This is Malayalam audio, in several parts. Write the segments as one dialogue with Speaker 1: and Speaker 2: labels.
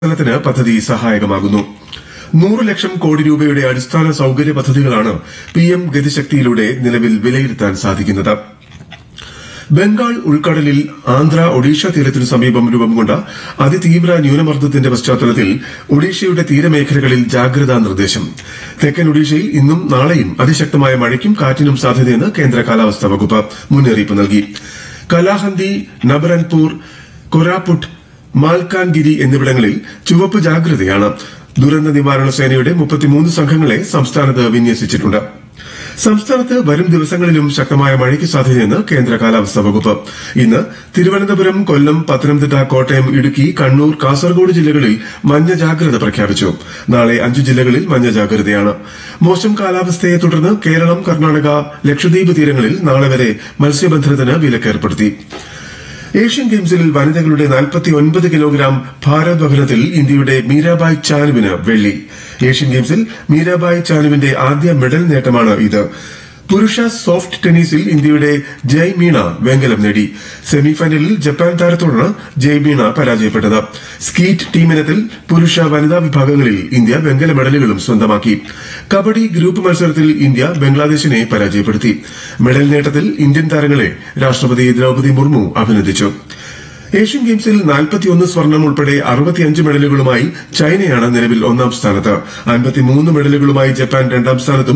Speaker 1: വികസനത്തിന് പദ്ധതി സഹായകമാകുന്നു നൂറ് ലക്ഷം കോടി രൂപയുടെ അടിസ്ഥാന സൌകര്യ പദ്ധതികളാണ് പിഎം ഗതിശക്തിയിലൂടെ നിലവിൽ വിലയിരുത്താൻ സാധിക്കുന്നത് ബംഗാൾ ഉൾക്കടലിൽ ആന്ധ്ര ഒഡീഷ തീരത്തിനു സമീപം രൂപം കൊണ്ട അതിതീവ്ര ന്യൂനമർദ്ദത്തിന്റെ പശ്ചാത്തലത്തിൽ ഒഡീഷയുടെ തീരമേഖലകളിൽ ജാഗ്രതാ നിർദ്ദേശം തെക്കൻ ഒഡീഷയിൽ ഇന്നും നാളെയും അതിശക്തമായ മഴയ്ക്കും കാറ്റിനും സാധ്യതയെന്ന് കേന്ദ്ര കാലാവസ്ഥാ വകുപ്പ് മുന്നറിയിപ്പ് നൽകി കലാഹന്തി നബരൻപൂർ കൊരാപുട്ട് മാൽക്കാൻഗിരി എന്നിവിടങ്ങളിൽ ചുവപ്പ് ജാഗ്രതയാണ് ദുരന്ത നിവാരണ സേനയുടെ മുപ്പത്തിമൂന്ന് സംഘങ്ങളെ സംസ്ഥാനത്ത് വിന്യസിച്ചിട്ടുണ്ട് സംസ്ഥാനത്ത് വരും ദിവസങ്ങളിലും ശക്തമായ മഴയ്ക്ക് സാധ്യതയെന്ന് കേന്ദ്ര കാലാവസ്ഥാ വകുപ്പ് ഇന്ന് തിരുവനന്തപുരം കൊല്ലം പത്തനംതിട്ട കോട്ടയം ഇടുക്കി കണ്ണൂർ കാസർഗോഡ് ജില്ലകളിൽ മഞ്ഞ ജാഗ്രത പ്രഖ്യാപിച്ചു നാളെ അഞ്ചു ജില്ലകളിൽ മഞ്ഞ ജാഗ്രതയാണ് മോശം കാലാവസ്ഥയെ തുടർന്ന് കേരളം കർണാടക ലക്ഷദ്വീപ് തീരങ്ങളിൽ നാളെ വരെ മത്സ്യബന്ധനത്തിന് വിലക്കേർപ്പെടുത്തി ഏഷ്യൻ ഗെയിംസിൽ വനിതകളുടെ 49 കിലോഗ്രാം ഭാരോദ്വഹനത്തിൽ ഇന്ത്യയുടെ മീരാബായ് ചാനുവിന് വെള്ളി ഏഷ്യൻ ഗെയിംസിൽ മീരാബായ് ചാനുവിന്റെ ആദ്യ മെഡൽ നേട്ടമാണ് ഇത് പുരുഷ സോഫ്റ്റ് ടെന്നീസിൽ ഇന്ത്യയുടെ ജയ് മീണ വെങ്കലം നേടി സെമിഫൈനലിൽ ജപ്പാൻ താരത്തോടാണ് ജയ് മീണ പരാജയപ്പെട്ടത് സ്കീറ്റ് ടീമിനത്തിൽ പുരുഷ വനിതാ വിഭാഗങ്ങളിൽ ഇന്ത്യ വെങ്കല മെഡലുകളും സ്വന്തമാക്കി കബഡി ഗ്രൂപ്പ് മത്സരത്തിൽ ഇന്ത്യ ബംഗ്ലാദേശിനെ പരാജയപ്പെടുത്തി മെഡൽ നേട്ടത്തിൽ ഇന്ത്യൻ താരങ്ങളെ രാഷ്ട്രപതി ദ്രൌപദി മുർമു അഭിനന്ദിച്ചു ഏഷ്യൻ ഗെയിംസിൽ 41 സ്വർണം ഉൾപ്പെടെ 65 മെഡലുകളുമായി ചൈനയാണ് നിലവിൽ ഒന്നാം സ്ഥാനത്ത് 53 മെഡലുകളുമായി ജപ്പാൻ രണ്ടാം സ്ഥാനത്തും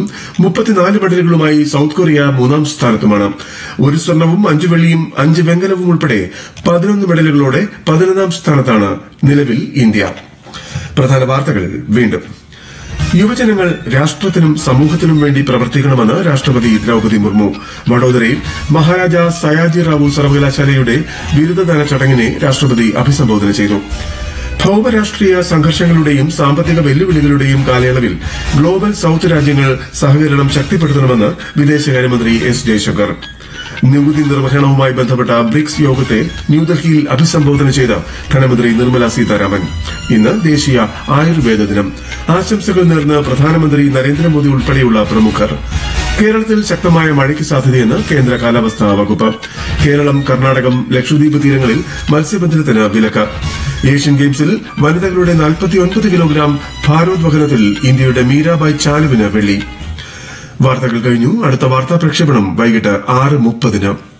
Speaker 1: 34 മെഡലുകളുമായി സൌത്ത് കൊറിയ മൂന്നാം സ്ഥാനത്തുമാണ് ഒരു സ്വർണവും അഞ്ച് വെള്ളിയും അഞ്ച് വെങ്കലവും ഉൾപ്പെടെ 11 മെഡലുകളോടെ പതിനൊന്നാം സ്ഥാനത്താണ് നിലവിൽ ഇന്ത്യ പ്രധാന വാർത്തകൾ വീണ്ടും യുവജനങ്ങൾ രാഷ്ട്രത്തിനും സമൂഹത്തിനും വേണ്ടി പ്രവർത്തിക്കണമെന്ന് രാഷ്ട്രപതി ദ്രൌപദി മുർമു വഡോദരയിൽ മഹാരാജ സയാജി റാവു സർവകലാശാലയുടെ ബിരുദദാന ചടങ്ങിനെ രാഷ്ട്രപതി അഭിസംബോധന ചെയ്തു ഭൌമരാഷ്ട്രീയ സംഘർഷങ്ങളുടെയും സാമ്പത്തിക വെല്ലുവിളികളുടെയും കാലയളവിൽ ഗ്ലോബൽ സൌത്ത് രാജ്യങ്ങൾ സഹകരണം ശക്തിപ്പെടുത്തണമെന്ന് വിദേശകാര്യമന്ത്രി എസ് ജയശങ്കർ നികുതി നിർവഹണവുമായി ബന്ധപ്പെട്ട ബ്രിക്സ് യോഗത്തെ ന്യൂഡൽഹിയിൽ അഭിസംബോധന ചെയ്ത ധനമന്ത്രി നിർമ്മല സീതാരാമൻ ഇന്ന് ദേശീയ ആയുർവേദ ദിനം ആശംസകൾ നേർന്ന് പ്രധാനമന്ത്രി നരേന്ദ്രമോദി ഉൾപ്പെടെയുള്ള പ്രമുഖർ കേരളത്തിൽ ശക്തമായ മഴയ്ക്ക് സാധ്യതയെന്ന് കേന്ദ്ര കാലാവസ്ഥാ വകുപ്പ് കേരളം കർണാടകം ലക്ഷദ്വീപ് തീരങ്ങളിൽ മത്സ്യബന്ധനത്തിന് വിലക്ക് ഏഷ്യൻ ഗെയിംസിൽ വനിതകളുടെ 49 കിലോഗ്രാം ഭാരോദ്വഹനത്തിൽ ഇന്ത്യയുടെ മീരാബായ് ചാനുവിന് വെള്ളി വാർത്തകൾ കഴിഞ്ഞു അടുത്ത വാർത്താ പ്രക്ഷേപണം വൈകിട്ട് ആറ് മുപ്പതിന്